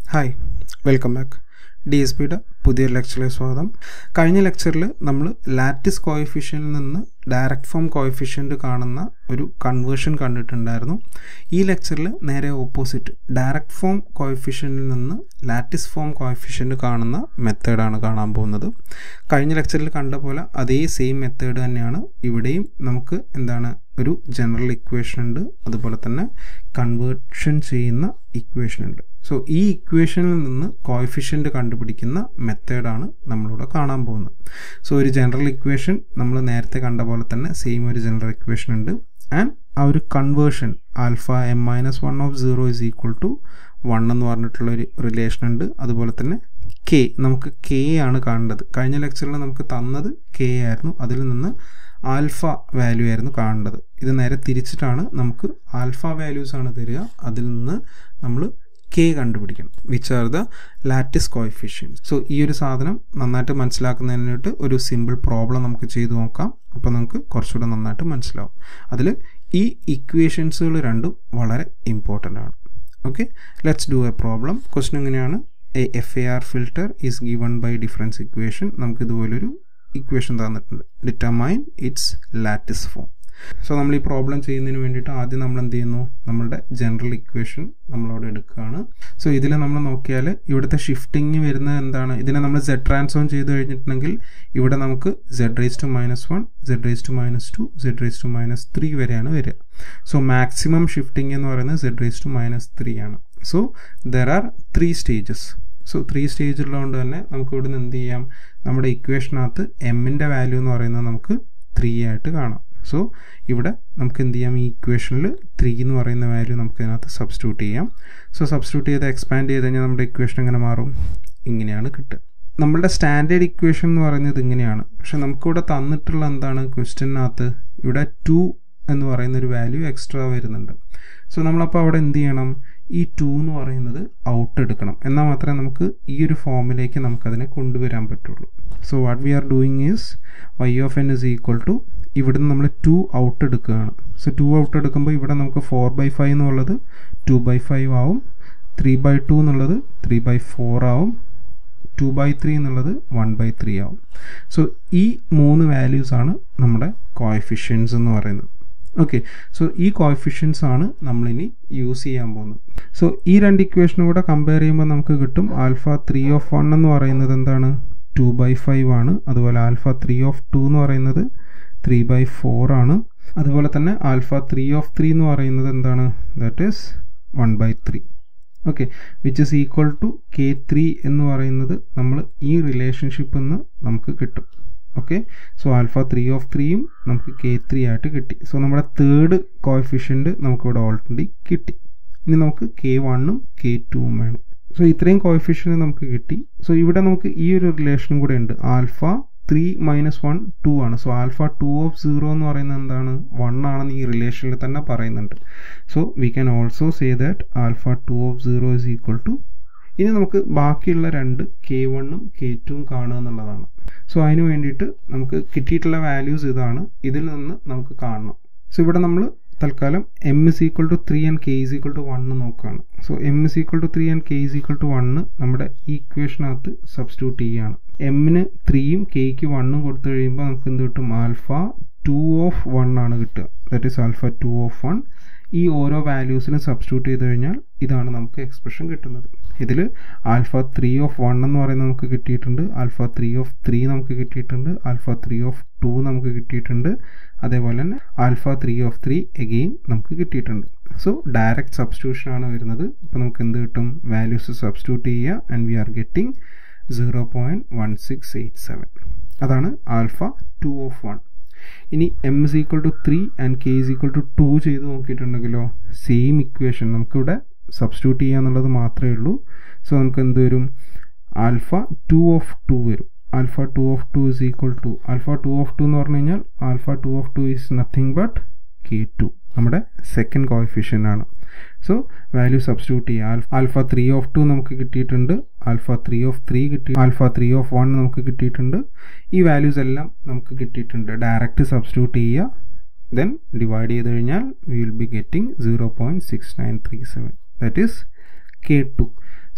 hi welcome back D S പിയുടെ പുതിയൊരു ലെക്ചറിലേക്ക് സ്വാഗതം കഴിഞ്ഞ ലെക്ചറിൽ നമ്മൾ ലാറ്റിസ് കോയിഫിഷ്യനിൽ നിന്ന് ഡയറക്റ്റ് ഫോം കോയിഫിഷ്യൻ്റ് കാണുന്ന ഒരു കൺവേർഷൻ കണ്ടിട്ടുണ്ടായിരുന്നു ഈ ലെക്ചറിൽ നേരെ ഓപ്പോസിറ്റ് ഡയറക്റ്റ് ഫോം കോയിഫിഷ്യനിൽ നിന്ന് ലാറ്റിസ് ഫോം കോയിഫിഷ്യൻ്റ് കാണുന്ന മെത്തേഡാണ് കാണാൻ പോകുന്നത് കഴിഞ്ഞ ലെക്ചറിൽ കണ്ട പോലെ അതേ സെയിം മെത്തേഡ് തന്നെയാണ് ഇവിടെയും നമുക്ക് എന്താണ് ഒരു ജനറൽ ഇക്വേഷൻ ഉണ്ട് അതുപോലെ തന്നെ കൺവേർഷൻ ചെയ്യുന്ന ഇക്വേഷൻ ഉണ്ട് സോ ഈ ഇക്വേഷനിൽ നിന്ന് കോയിഫിഷ്യൻ്റ് കണ്ടുപിടിക്കുന്ന മെത്തേഡാണ് നമ്മളിവിടെ കാണാൻ പോകുന്നത് സോ ഒരു ജനറൽ ഇക്വേഷൻ നമ്മൾ നേരത്തെ കണ്ട പോലെ തന്നെ സെയിം ഒരു ജനറൽ ഇക്വേഷൻ ഉണ്ട് ആൻഡ് ആ ഒരു conversion alpha M minus one of zero is equal to one എന്ന് പറഞ്ഞിട്ടുള്ള ഒരു റിലേഷൻ ഉണ്ട് അതുപോലെ തന്നെ കെ നമുക്ക് കെ ആണ് കാണേണ്ടത് കഴിഞ്ഞ ലെക്ചറിൽ നമുക്ക് തന്നത് കെ ആയിരുന്നു അതിൽ നിന്ന് ആൽഫ വാല്യൂ ആയിരുന്നു കാണേണ്ടത് ഇത് നേരെ തിരിച്ചിട്ടാണ് നമുക്ക് ആൽഫ വാല്യൂസ് ആണ് തരിക അതിൽ നിന്ന് നമ്മൾ കെ കണ്ടുപിടിക്കണം which are the lattice coefficients so ഈ ഒരു സാധനം നന്നായിട്ട് മനസ്സിലാക്കുന്നതിനായിട്ട് ഒരു സിമ്പിൾ പ്രോബ്ലം നമുക്ക് ചെയ്തു നോക്കാം അപ്പോൾ നമുക്ക് കുറച്ചുകൂടെ നന്നായിട്ട് മനസ്സിലാവും അതിൽ ഈ ഇക്വേഷൻസുകൾ രണ്ടും വളരെ ഇമ്പോർട്ടൻ്റ് ആണ് okay let's do a problem question എങ്ങനെയാണ് a F A R filter is given by difference equation നമുക്ക് ഇതുപോലൊരു ഇക്വേഷൻ തന്നിട്ടുണ്ട് determine its lattice form so നമ്മൾ ഈ പ്രോബ്ലം ചെയ്യുന്നതിന് വേണ്ടിയിട്ട് ആദ്യം നമ്മൾ എന്ത് ചെയ്യുന്നു നമ്മളുടെ ജനറൽ ഇക്വേഷൻ നമ്മളവിടെ എടുക്കുകയാണ് സോ ഇതിൽ നമ്മൾ നോക്കിയാൽ ഇവിടുത്തെ ഷിഫ്റ്റിംഗ് വരുന്നത് എന്താണ് ഇതിനെ നമ്മൾ സെഡ് ട്രാൻസ്ഫോം ചെയ്ത് കഴിഞ്ഞിട്ടുണ്ടെങ്കിൽ ഇവിടെ നമുക്ക് zed raise to minus one zed raise to minus two zed raise to minus three വരെയാണ് വരിക സോ മാക്സിമം ഷിഫ്റ്റിംഗ് എന്ന് പറയുന്നത് zed raise to minus three ആണ് so there are three stages so three stage ഉള്ളതുകൊണ്ട് തന്നെ നമുക്ക് ഇവിടുന്ന് എന്ത് ചെയ്യാം നമ്മുടെ ഇക്വേഷനകത്ത് എമ്മിൻ്റെ വാല്യൂ എന്ന് പറയുന്നത് നമുക്ക് ത്രീ ആയിട്ട് കാണാം സോ ഇവിടെ നമുക്ക് എന്ത് ചെയ്യാം ഈ ഇക്വേഷനിൽ ത്രീ എന്ന് പറയുന്ന വാല്യൂ നമുക്ക് ഇതിനകത്ത് സബ്സ്റ്റിറ്റ്യൂട്ട് ചെയ്യാം സോ സബ്സ്റ്റിറ്റ്യൂട്ട് ചെയ്ത് എക്സ്പാൻഡ് ചെയ്ത് കഴിഞ്ഞാൽ നമ്മുടെ ഇക്വേഷൻ എങ്ങനെ മാറും ഇങ്ങനെയാണ് കിട്ടുക നമ്മളുടെ സ്റ്റാൻഡേർഡ് ഇക്വേഷൻ എന്ന് പറയുന്നത് ഇങ്ങനെയാണ് പക്ഷെ നമുക്കിവിടെ തന്നിട്ടുള്ള എന്താണ് ക്വസ്റ്റ്യനകത്ത് ഇവിടെ ടു എന്ന് പറയുന്ന ഒരു വാല്യൂ എക്സ്ട്രാ വരുന്നുണ്ട് സോ നമ്മളപ്പോൾ അവിടെ എന്ത് ചെയ്യണം ഈ ടു എന്ന് പറയുന്നത് ഔട്ട് എടുക്കണം എന്നാൽ മാത്രമേ നമുക്ക് ഈ ഒരു ഫോമിലേക്ക് നമുക്കതിനെ കൊണ്ടുവരാൻ പറ്റുള്ളൂ so what we are doing is Y of N is equal to ഇവിടുന്ന് നമ്മൾ ടു ഔട്ട് എടുക്കുകയാണ് സോ ടു ഔട്ട് എടുക്കുമ്പോൾ ഇവിടെ നമുക്ക് ഫോർ ബൈ ഫൈവ് എന്നുള്ളത് ടു ബൈ ഫൈവ് ആവും ത്രീ ബൈ ടു എന്നുള്ളത് ത്രീ ബൈ ഫോർ ആവും ടു ബൈ ത്രീ എന്നുള്ളത് വൺ ബൈ ത്രീ ആവും സോ ഈ മൂന്ന് വാല്യൂസ് ആണ് നമ്മുടെ കോയഫിഷ്യൻസ് എന്ന് പറയുന്നത് ഓക്കെ സോ ഈ കോയഫിഷ്യൻസ് ആണ് നമ്മളിനി യൂസ് ചെയ്യാൻ പോകുന്നത് സോ ഈ രണ്ട് ഇക്വേഷനും കൂടെ കമ്പയർ ചെയ്യുമ്പോൾ നമുക്ക് കിട്ടും ആൽഫ ത്രീ ഓഫ് വൺ എന്ന് പറയുന്നത് എന്താണ് ടു ബൈ ഫൈവ് ആണ് അതുപോലെ ആൽഫ ത്രീ ഓഫ് ടു എന്ന് പറയുന്നത് ത്രീ ബൈ ഫോർ ആണ് അതുപോലെ തന്നെ ആൽഫ ത്രീ ഓഫ് ത്രീ എന്ന് പറയുന്നത് എന്താണ് that is one by three okay which is equal to K three എന്ന് പറയുന്നത് നമ്മൾ ഈ റിലേഷൻഷിപ്പിൽ നിന്ന് നമുക്ക് കിട്ടും okay so alpha three of ത്രീയും നമുക്ക് കെ ത്രീ ആയിട്ട് കിട്ടി സോ നമ്മുടെ തേർഡ് കോയഫിഷ്യൻറ്റ് നമുക്കിവിടെ ഓൾറെഡി കിട്ടി ഇനി നമുക്ക് കെ വണ്ണും കെ ടുവും വേണം സോ ഇത്രയും കോയഫിഷ്യൻറ്റ് നമുക്ക് കിട്ടി സോ ഇവിടെ നമുക്ക് ഈ ഒരു റിലേഷനും കൂടെ ഉണ്ട് alpha three minus one two ആണ് so alpha two of zero എന്ന് പറയുന്നത് എന്താണ് വൺ ആണെന്ന് ഈ റിലേഷനിൽ തന്നെ പറയുന്നുണ്ട് so we can also say that alpha two of zero is equal to ഇനി നമുക്ക് ബാക്കിയുള്ള രണ്ട് കെ വണ്ണും കെ ടുവും കാണുക എന്നുള്ളതാണ് സോ അതിന് വേണ്ടിയിട്ട് നമുക്ക് കിട്ടിയിട്ടുള്ള വാല്യൂസ് ഇതാണ് ഇതിൽ നിന്ന് നമുക്ക് കാണണം സോ ഇവിടെ നമ്മൾ തൽക്കാലം M is equal to three and K is equal to one നോക്കുകയാണ് so M is equal to three and K is equal to one നമ്മുടെ ഈ ഇക്വേഷനകത്ത് സബ്സ്റ്റിറ്റ്യൂട്ട് ചെയ്യുകയാണ് എമ്മിന് ത്രീയും കെക്ക് വണ്ണും കൊടുത്തു കഴിയുമ്പോൾ നമുക്ക് എന്ത് കിട്ടും ആൽഫ ടു ഓഫ് വൺ ആണ് കിട്ടുക that is alpha two of one ഈ ഓരോ വാല്യൂസിനും സബ്സ്റ്റിറ്റ്യൂട്ട് ചെയ്ത് കഴിഞ്ഞാൽ ഇതാണ് നമുക്ക് എക്സ്പ്രഷൻ കിട്ടുന്നത് ഇതിൽ ആൽഫ ത്രീ ഓഫ് വൺ എന്ന് പറയുന്നത് നമുക്ക് കിട്ടിയിട്ടുണ്ട് ആൽഫ ത്രീ ഓഫ് ത്രീ നമുക്ക് കിട്ടിയിട്ടുണ്ട് ആൽഫ ത്രീ ഓഫ് ടു നമുക്ക് കിട്ടിയിട്ടുണ്ട് അതേപോലെ തന്നെ alpha three of three again നമുക്ക് കിട്ടിയിട്ടുണ്ട് സോ ഡയറക്റ്റ് സബ്സ്റ്റിറ്റ്യൂഷൻ ആണ് വരുന്നത് അപ്പോൾ നമുക്ക് എന്ത് കിട്ടും വാല്യൂസ് സബ്സ്റ്റിറ്റ്യൂട്ട് ചെയ്യുക and we are getting zero point one six eight seven അതാണ് ആൽഫ ടു ഓഫ് വൺ ഇനി M is equal to three and K is equal to two ചെയ്ത് നോക്കിയിട്ടുണ്ടെങ്കിലോ സെയിം ഇക്വേഷൻ നമുക്കിവിടെ സബ്സ്റ്റിറ്റ്യൂട്ട് ചെയ്യുക എന്നുള്ളത് മാത്രമേ ഉള്ളൂ സോ നമുക്ക് എന്ത് വരും ആൽഫ ടു ഓഫ് ടു വരും alpha two of two is equal to alpha two of two എന്ന് പറഞ്ഞു കഴിഞ്ഞാൽ alpha two of to is nothing but K two നമ്മുടെ സെക്കൻഡ് കോയിഫിഷ്യൻ ആണ് സോ വാല്യൂ സബ്സ്റ്റിറ്റ്യൂട്ട് ചെയ്യുക ആൽഫ ത്രീ ഓഫ് ടു നമുക്ക് കിട്ടിയിട്ടുണ്ട് alpha three of three കിട്ടി alpha three of one നമുക്ക് കിട്ടിയിട്ടുണ്ട് ഈ വാല്യൂസ് എല്ലാം നമുക്ക് കിട്ടിയിട്ടുണ്ട് ഡയറക്റ്റ് സബ്സ്റ്റിറ്റ്യൂട്ട് ചെയ്യുക ദെൻ ഡിവൈഡ് ചെയ്ത് കഴിഞ്ഞാൽ we will be getting zero point six nine three seven that is K two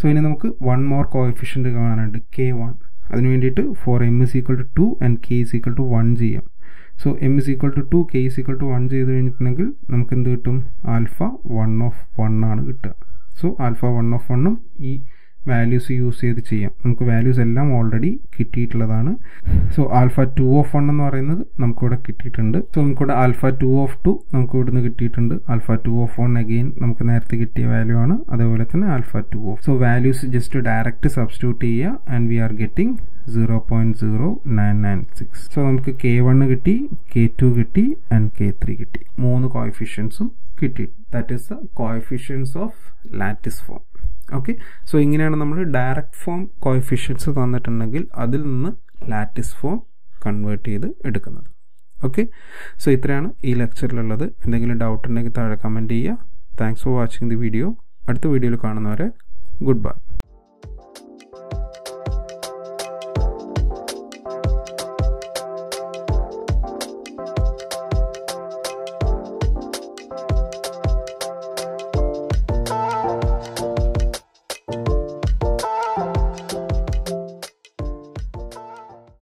so ഇനി നമുക്ക് വൺ മോർ കോഎഫിഷ്യൻ്റ് കാണാനുണ്ട് കെ വൺ അതിന് വേണ്ടിയിട്ട് for M is equal to two and K is equal to one ചെയ്യാം so M is equal to two K is equal to one ചെയ്ത് കഴിഞ്ഞിട്ടുണ്ടെങ്കിൽ നമുക്ക് എന്ത് കിട്ടും ആൽഫ വൺ ഓഫ് വൺ ആണ് കിട്ടുക സോ ആൽഫ വൺ ഓഫ് വണ്ണും ഈ വാല്യൂസ് യൂസ് ചെയ്ത് ചെയ്യാം നമുക്ക് വാല്യൂസ് എല്ലാം ഓൾറെഡി കിട്ടിയിട്ടുള്ളതാണ് so alpha two of one എന്ന് പറയുന്നത് നമുക്കിവിടെ കിട്ടിയിട്ടുണ്ട് സോ നമുക്കിവിടെ ആൽഫ ടു ഓഫ് ടു നമുക്ക് ഇവിടുന്ന് കിട്ടിയിട്ടുണ്ട് alpha two of one again നമുക്ക് നേരത്തെ കിട്ടിയ വാല്യൂ ആണ് അതേപോലെ തന്നെ alpha two of so values just direct substitute ചെയ്യുക and we are getting zero point zero nine nine six so നമുക്ക് കെ വണ്ണ് കിട്ടി കെ ടു കിട്ടി ആൻഡ് കെ ത്രീ കിട്ടി മൂന്ന് കോയിഫിഷ്യൻസും കിട്ടി that is the coefficients of lattice form okay so ഇങ്ങനെയാണ് നമ്മൾ ഡയറക്റ്റ് ഫോം കോയിഫിഷ്യൻസ് തന്നിട്ടുണ്ടെങ്കിൽ അതിൽ നിന്ന് ലാറ്റിസ് ഫോം കൺവേർട്ട് ചെയ്ത് എടുക്കുന്നത് ഓക്കെ സോ ഇത്രയാണ് ഈ ലെക്ചറിലുള്ളത് എന്തെങ്കിലും ഡൗട്ട് ഉണ്ടെങ്കിൽ താഴെ കമൻറ്റ് ചെയ്യുക thanks for watching the video അടുത്ത വീഡിയോയിൽ കാണുന്നവരെ ഗുഡ് ബൈ